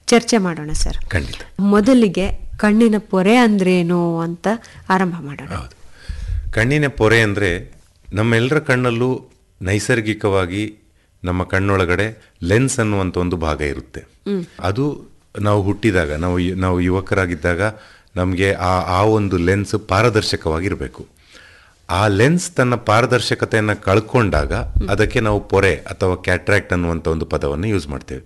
ಚರ್ಚೆ ಮಾಡೋಣ ಸರ್ ಖಂಡಿತ ಮೊದಲಿಗೆ ಕಣ್ಣಿನ ಪೊರೆ ಅಂದ್ರೇನು ಅಂತ ಆರಂಭ ಮಾಡೋಣ ಹೌದು ಕಣ್ಣಿನ ಪೊರೆ ಅಂದರೆ ನಮ್ಮೆಲ್ಲರ ಕಣ್ಣಲ್ಲೂ ನೈಸರ್ಗಿಕವಾಗಿ ನಮ್ಮ ಕಣ್ಣೊಳಗಡೆ ಲೆನ್ಸ್ ಅನ್ನುವಂಥ ಒಂದು ಭಾಗ ಇರುತ್ತೆ ಅದು ನಾವು ಹುಟ್ಟಿದಾಗ ನಾವು ಯು- ನಾವು ಯುವಕರಾಗಿದ್ದಾಗ ನಮಗೆ ಆ ಆ ಒಂದು ಲೆನ್ಸ್ ಪಾರದರ್ಶಕವಾಗಿರಬೇಕು ಆ ಲೆನ್ಸ್ ತನ್ನ ಪಾರದರ್ಶಕತೆಯನ್ನು ಕಳ್ಕೊಂಡಾಗ ಅದಕ್ಕೆ ನಾವು ಪೊರೆ ಅಥವಾ ಕ್ಯಾಟ್ರಾಕ್ಟ್ ಅನ್ನುವಂಥ ಒಂದು ಪದವನ್ನು ಯೂಸ್ ಮಾಡ್ತೇವೆ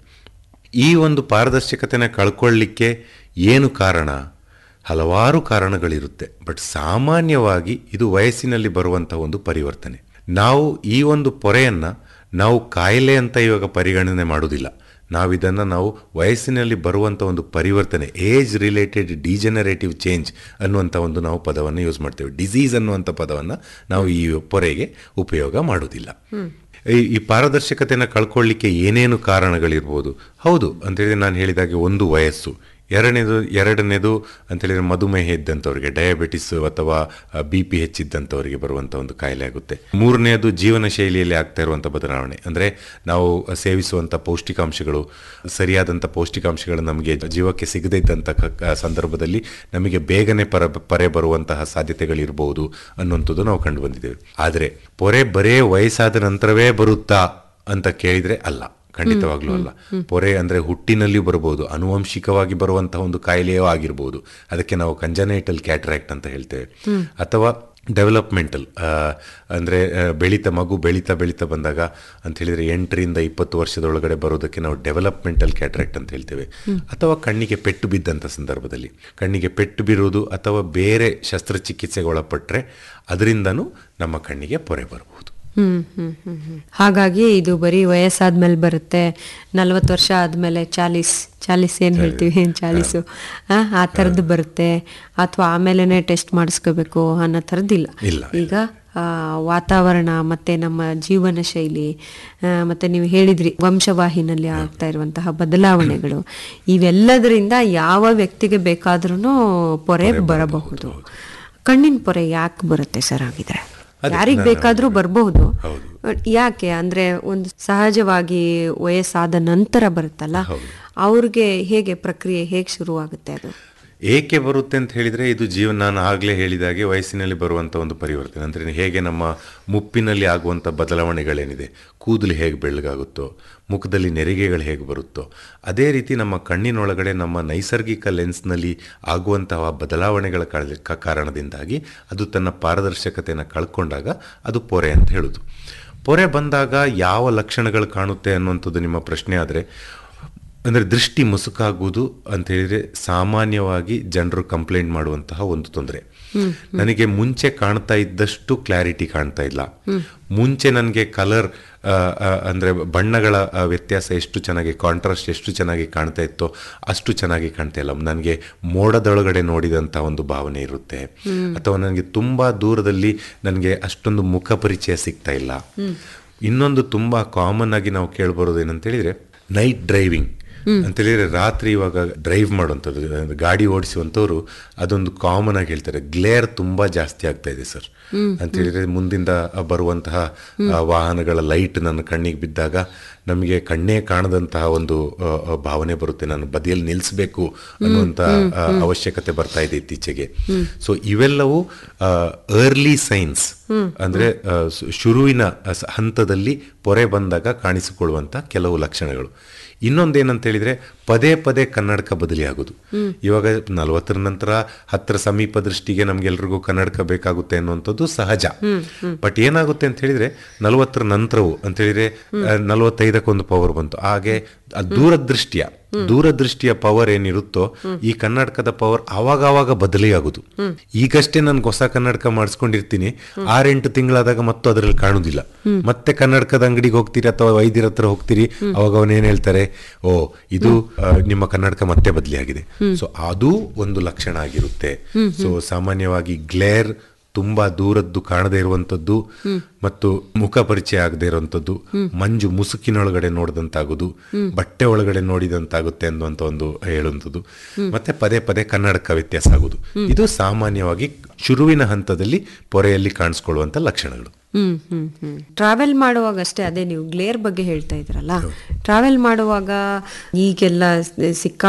ಈ ಒಂದು ಪಾರದರ್ಶಕತೆನ ಕಳ್ಕೊಳ್ಳಿಕ್ಕೆ ಏನು ಕಾರಣ ಹಲವಾರು ಕಾರಣಗಳಿರುತ್ತೆ ಬಟ್ ಸಾಮಾನ್ಯವಾಗಿ ಇದು ವಯಸ್ಸಿನಲ್ಲಿ ಬರುವಂಥ ಒಂದು ಪರಿವರ್ತನೆ ನಾವು ಈ ಒಂದು ಪೊರೆಯನ್ನು ನಾವು ಕಾಯಿಲೆ ಅಂತ ಇವಾಗ ಪರಿಗಣನೆ ಮಾಡುವುದಿಲ್ಲ ನಾವು ಇದನ್ನು ನಾವು ವಯಸ್ಸಿನಲ್ಲಿ ಬರುವಂಥ ಒಂದು ಪರಿವರ್ತನೆ ಏಜ್ ರಿಲೇಟೆಡ್ ಡಿಜೆನರೇಟಿವ್ ಚೇಂಜ್ ಅನ್ನುವಂಥ ಒಂದು ನಾವು ಪದವನ್ನು ಯೂಸ್ ಮಾಡ್ತೇವೆ ಡಿಸೀಸ್ ಅನ್ನುವಂಥ ಪದವನ್ನು ನಾವು ಈ ಪೊರೆಗೆ ಉಪಯೋಗ ಮಾಡುವುದಿಲ್ಲ ಈ- ಈ ಪಾರದರ್ಶಕತೆಯನ್ನು ಕಳ್ಕೊಳ್ಳಿಕ್ಕೆ ಏನೇನು ಕಾರಣಗಳಿರ್ಬೋದು ಹೌದು ಅಂತೇಳಿದ್ರೆ ನಾನು ಹೇಳಿದಾಗೆ ಒಂದು ವಯಸ್ಸು ಎರಡನೇದು ಎರಡನೇದು ಅಂತೇಳಿದ್ರೆ ಮಧುಮೇಹ ಇದ್ದಂಥವ್ರಿಗೆ ಡಯಾಬಿಟಿಸ್ ಅಥವಾ ಬಿ ಪಿ ಹೆಚ್ಚಿದ್ದಂಥವರಿಗೆ ಬರುವಂಥ ಒಂದು ಕಾಯಿಲೆ ಆಗುತ್ತೆ ಮೂರನೇದು ಜೀವನ ಶೈಲಿಯಲ್ಲಿ ಆಗ್ತಾ ಇರುವಂಥ ಬದಲಾವಣೆ ಅಂದರೆ ನಾವು ಸೇವಿಸುವಂಥ ಪೌಷ್ಟಿಕಾಂಶಗಳು ಸರಿಯಾದಂಥ ಪೌಷ್ಟಿಕಾಂಶಗಳು ನಮಗೆ ಜೀವಕ್ಕೆ ಸಿಗದೇ ಇದ್ದಂಥ ಕ- ಕ- ಸಂದರ್ಭದಲ್ಲಿ ನಮಗೆ ಬೇಗನೆ ಪರ ಪರೆ ಬರುವಂತಹ ಸಾಧ್ಯತೆಗಳಿರ್ಬೋದು ಅನ್ನುವಂಥದ್ದು ನಾವು ಕಂಡು ಬಂದಿದ್ದೇವೆ ಆದರೆ ಪೊರೆ ಬರೇ ವಯಸ್ಸಾದ ನಂತರವೇ ಬರುತ್ತಾ ಅಂತ ಕೇಳಿದರೆ ಅಲ್ಲ ಖಂಡಿತವಾಗ್ಲೂ ಅಲ್ಲ ಪೊರೆ ಅಂದ್ರೆ ಹುಟ್ಟಿನಲ್ಲಿ ಬರಬಹುದು ಅನುವಂಶಿಕವಾಗಿ ಬರುವಂತಹ ಒಂದು ಕಾಯಿಲೆಯೋ ಆಗಿರ್ಬೋದು ಅದಕ್ಕೆ ನಾವು ಕಂಜನೈಟಲ್ ಕ್ಯಾಟ್ರಾಕ್ಟ್ ಅಂತ ಹೇಳ್ತೇವೆ ಅಥವಾ ಡೆವಲಪ್ಮೆಂಟಲ್ ಅಂದರೆ ಬೆಳೀತಾ ಮಗು ಬೆಳೀತಾ ಬೆಳೀತಾ ಬಂದಾಗ ಅಂತ ಹೇಳಿದ್ರೆ ಎಂಟರಿಂದ ಇಪ್ಪತ್ತು ವರ್ಷದೊಳಗಡೆ ಬರೋದಕ್ಕೆ ನಾವು ಡೆವಲಪ್ಮೆಂಟಲ್ ಕ್ಯಾಟ್ರಾಕ್ಟ್ ಅಂತ ಹೇಳ್ತೇವೆ ಅಥವಾ ಕಣ್ಣಿಗೆ ಪೆಟ್ಟು ಬಿದ್ದಂಥ ಸಂದರ್ಭದಲ್ಲಿ ಕಣ್ಣಿಗೆ ಪೆಟ್ಟು ಬೀರುವುದು ಅಥವಾ ಬೇರೆ ಶಸ್ತ್ರಚಿಕಿತ್ಸೆಗೆ ಒಳಪಟ್ಟರೆ ಅದರಿಂದನೂ ನಮ್ಮ ಕಣ್ಣಿಗೆ ಪೊರೆ ಬರಬಹುದು ಹ್ಮ್ ಹ್ಮ್ ಹ್ಮ್ ಹ್ಮ್. ಹಾಗಾಗಿ ಇದು ಬರೀ ವಯಸ್ಸಾದ್ಮೇಲೆ ಬರುತ್ತೆ ನಲ್ವತ್ತು ವರ್ಷ ಆದ್ಮೇಲೆ ಚಾಲೀಸ್ ಚಾಲೀಸ್ ಏನ್ ಹೇಳ್ತೀವಿ ಚಾಲೀಸು ಆ, ಆ ಥರದ್ದು ಬರುತ್ತೆ ಅಥವಾ ಆಮೇಲೆನೆ ಟೆಸ್ಟ್ ಮಾಡಿಸ್ಕೋಬೇಕು ಅನ್ನೋ ಥರದ್ದಿಲ್ಲ ಇಲ್ಲ, ಈಗ ಆ, ವಾತಾವರಣ ಮತ್ತೆ ನಮ್ಮ ಜೀವನ ಶೈಲಿ ಆ, ಮತ್ತೆ ನೀವು ಹೇಳಿದ್ರಿ ವಂಶವಾಹಿನಲ್ಲಿ ಆಗ್ತಾ ಇರುವಂತಹ ಬದಲಾವಣೆಗಳು ಇವೆಲ್ಲದರಿಂದ ಯಾವ ವ್ಯಕ್ತಿಗೆ ಬೇಕಾದ್ರೂ ಪೊರೆ ಬರಬಹುದು ಕಣ್ಣಿನ ಪೊರೆ ಯಾಕೆ ಬರುತ್ತೆ ಸರ್ ಹಾಗಿದ್ರೆ ಅದೇ ಯಾರಿಗ್ ನಾನು- ಬೇಕಾದ್ರೂ ಬರಬಹುದು ಹೌದು. ಯಾಕೆ ಅಂದ್ರೆ ಒಂದು ಸಹಜವಾಗಿ ವಯಸ್ಸಾದ ನಂತರ ಬರುತ್ತಲ್ಲ ಹೌದು. ಅವ್ರಿಗೆ ಹೇಗೆ ಪ್ರಕ್ರಿಯೆ ಹೇಗೆ ಶುರುವಾಗುತ್ತೆ ಅದು ಏಕೆ ಬರುತ್ತೆ ಅಂತ ಹೇಳಿದರೆ ಇದು ಜೀವನ ನಾನು ಆಗಲೇ ಹೇಳಿದಾಗೆ ವಯಸ್ಸಿನಲ್ಲಿ ಬರುವಂಥ ಒಂದು ಪರಿವರ್ತನೆ ಅಂದರೆ ಹೇಗೆ ನಮ್ಮ ಮುಪ್ಪಿನಲ್ಲಿ ಆಗುವಂಥ ಬದಲಾವಣೆಗಳೇನಿದೆ ಕೂದಲು ಹೇಗೆ ಬೆಳ್ಳಗಾಗುತ್ತೋ ಮುಖದಲ್ಲಿ ನೆರಿಗೆಗಳು ಹೇಗೆ ಬರುತ್ತೋ ಅದೇ ರೀತಿ ನಮ್ಮ ಕಣ್ಣಿನೊಳಗಡೆ ನಮ್ಮ ನೈಸರ್ಗಿಕ ಲೆನ್ಸ್ನಲ್ಲಿ ಆಗುವಂತಹ ಬದಲಾವಣೆಗಳ ಕಾಳ- ಕ- ಕಾರಣದಿಂದಾಗಿ ಅದು ತನ್ನ ಪಾರದರ್ಶಕತೆಯನ್ನು ಕಳ್ಕೊಂಡಾಗ ಅದು ಪೊರೆ ಅಂತ ಹೇಳೋದು ಪೊರೆ ಬಂದಾಗ ಯಾವ ಲಕ್ಷಣಗಳು ಕಾಣುತ್ತೆ ಅನ್ನುವಂಥದ್ದು ನಿಮ್ಮ ಪ್ರಶ್ನೆ ಆದರೆ ಅಂದರೆ ದೃಷ್ಟಿ ಮುಸುಕಾಗುವುದು ಅಂತ ಹೇಳಿದ್ರೆ ಸಾಮಾನ್ಯವಾಗಿ ಜನರು ಕಂಪ್ಲೇಂಟ್ ಮಾಡುವಂತಹ ಒಂದು ತೊಂದರೆ ನನಗೆ ಮುಂಚೆ ಕಾಣ್ತಾ ಇದ್ದಷ್ಟು ಕ್ಲಾರಿಟಿ ಕಾಣ್ತಾ ಇಲ್ಲ ಮುಂಚೆ ನನಗೆ ಕಲರ್ ಅಂದರೆ ಬಣ್ಣಗಳ ಆ, ವ್ಯತ್ಯಾಸ ಎಷ್ಟು ಚೆನ್ನಾಗಿ ಕಾಂಟ್ರಾಸ್ಟ್ ಎಷ್ಟು ಚೆನ್ನಾಗಿ ಕಾಣ್ತಾ ಇತ್ತೋ ಅಷ್ಟು ಚೆನ್ನಾಗಿ ಕಾಣ್ತಾ ಇಲ್ಲ ನನಗೆ ಮೋಡದೊಳಗಡೆ ನೋಡಿದಂಥ ಒಂದು ಭಾವನೆ ಇರುತ್ತೆ ಅಥವಾ ನನಗೆ ತುಂಬ ದೂರದಲ್ಲಿ ನನಗೆ ಅಷ್ಟೊಂದು ಮುಖ ಪರಿಚಯ ಸಿಗ್ತಾ ಇಲ್ಲ ಇನ್ನೊಂದು ತುಂಬ ಕಾಮನ್ ಆಗಿ ನಾವು ಕೇಳ್ಬರೋದು ಏನಂತ ಹೇಳಿದ್ರೆ ನೈಟ್ ಡ್ರೈವಿಂಗ್ ಅಂತೇಳಿದ್ರೆ ರಾತ್ರಿ ಇವಾಗ ಡ್ರೈವ್ ಮಾಡುವಂಥದ್ದು ಅಂದ್ರೆ ಗಾಡಿ ಓಡಿಸುವಂಥವ್ರು ಅದೊಂದು ಕಾಮನ್ ಆಗಿ ಹೇಳ್ತಾರೆ ಗ್ಲೇರ್ ತುಂಬಾ ಜಾಸ್ತಿ ಆಗ್ತಾ ಇದೆ ಸರ್ ಅಂತ ಹೇಳಿದ್ರೆ ಮುಂದಿಂದ ಬರುವಂತಹ ಆ, ವಾಹನಗಳ ಲೈಟ್ ನನ್ನ ಕಣ್ಣಿಗೆ ಬಿದ್ದಾಗ ನಮಗೆ ಕಣ್ಣೇ ಕಾಣದಂತಹ ಒಂದು ಆ, ಆ, ಭಾವನೆ ಬರುತ್ತೆ ನಾನು ಬದಿಯಲ್ಲಿ ನಿಲ್ಲಿಸಬೇಕು ಅನ್ನುವಂಥ ಆ, ಅವಶ್ಯಕತೆ ಬರ್ತಾ ಇದೆ ಇತ್ತೀಚೆಗೆ ಸೊ ಇವೆಲ್ಲವೂ ಅರ್ಲಿ ಸೈನ್ಸ್ ಅಂದ್ರೆ ಆ, ಶು- ಶುರುವಿನ ಸ- ಹಂತದಲ್ಲಿ ಪೊರೆ ಬಂದಾಗ ಕಾಣಿಸಿಕೊಳ್ಳುವಂತ ಕೆಲವು ಲಕ್ಷಣಗಳು ಇನ್ನೊಂದೇನಂತ ಹೇಳಿದ್ರೆ ಪದೇ ಪದೇ ಕನ್ನಡಕ ಬದಲಿ ಆಗೋದು ಇವಾಗ ನಲವತ್ತರ ನಂತರ ಹತ್ತರ ಸಮೀಪ ದೃಷ್ಟಿಗೆ ನಮ್ಗೆಲ್ರಿಗೂ ಕನ್ನಡಕ ಬೇಕಾಗುತ್ತೆ ಅನ್ನುವಂಥದ್ದು ಸಹಜ ಬಟ್ ಏನಾಗುತ್ತೆ ಅಂತ ಹೇಳಿದ್ರೆ ನಲವತ್ತರ ನಂತರವು ಅಂತ ಹೇಳಿದ್ರೆ ನಲವತ್ತೈದಕ್ಕೊಂದು ಪವರ್ ಬಂತು ಹಾಗೆ ಆ ದೂರದೃಷ್ಟಿಯ ದೂರದೃಷ್ಟಿಯ ಪವರ್ ಏನಿರುತ್ತೋ ಈ ಕನ್ನಡಕದ ಪವರ್ ಆವಾಗ ಆವಾಗ ಬದಲಿ ಆಗುದು ಈಗಷ್ಟೇ ನನ್ಗೆ ಹೊಸ ಕನ್ನಡಕ ಮಾಡಿಸ್ಕೊಂಡಿರ್ತೀನಿ ಆರೆಂಟು ತಿಂಗಳಾದಾಗ ಮತ್ತು ಅದರಲ್ಲಿ ಕಾಣುದಿಲ್ಲ ಮತ್ತೆ ಕನ್ನಡಕದ ಅಂಗಡಿಗೆ ಹೋಗ್ತೀರಿ ಅಥವಾ ವೈದ್ಯರ ಹತ್ರ ಹೋಗ್ತೀರಿ ಅವಾಗ ಅವನೇನ್ ಹೇಳ್ತಾರೆ ಓ ಇದು ಆ, ನಿಮ್ಮ ಕನ್ನಡಕ ಮತ್ತೆ ಬದಲಿಯಾಗಿದೆ ಸೊ ಅದು ಒಂದು ಲಕ್ಷಣ ಆಗಿರುತ್ತೆ ಸೊ ಸಾಮಾನ್ಯವಾಗಿ ಗ್ಲೇರ್ ತುಂಬಾ ದೂರದ್ದು ಕಾಣದೇ ಇರುವಂತದ್ದು ಮತ್ತು ಮುಖ ಪರಿಚಯ ಆಗದೆ ಇರುವಂತದ್ದು ಮಂಜು ಮುಸುಕಿನೊಳಗಡೆ ನೋಡಿದಂತಾಗುದು ಬಟ್ಟೆ ಒಳಗಡೆ ನೋಡಿದಂತಾಗುತ್ತೆ ಅನ್ನುವಂತ ಒಂದು ಹೇಳುವಂಥದ್ದು ಮತ್ತೆ ಪದೇ ಪದೇ ಕನ್ನಡಕ ವ್ಯತ್ಯಾಸ ಆಗುದು ಇದು ಸಾಮಾನ್ಯವಾಗಿ ಶುರುವಿನ ಹಂತದಲ್ಲಿ ಪೊರೆಯಲ್ಲಿ ಕಾಣಿಸ್ಕೊಳ್ಳುವಂತ ಲಕ್ಷಣಗಳು ಹ್ಮ್ ಹ್ಮ್ ಹ್ಮ್ ಟ್ರಾವೆಲ್ ಮಾಡುವಾಗ ಅಷ್ಟೇ ಅದೇ ನೀವು ಗ್ಲೇರ್ ಬಗ್ಗೆ ಹೇಳ್ತಾ ಇದ್ರಲ್ಲ ಟ್ರಾವೆಲ್ ಮಾಡುವಾಗ ಈಗೆಲ್ಲ ಸಿಕ್ಕ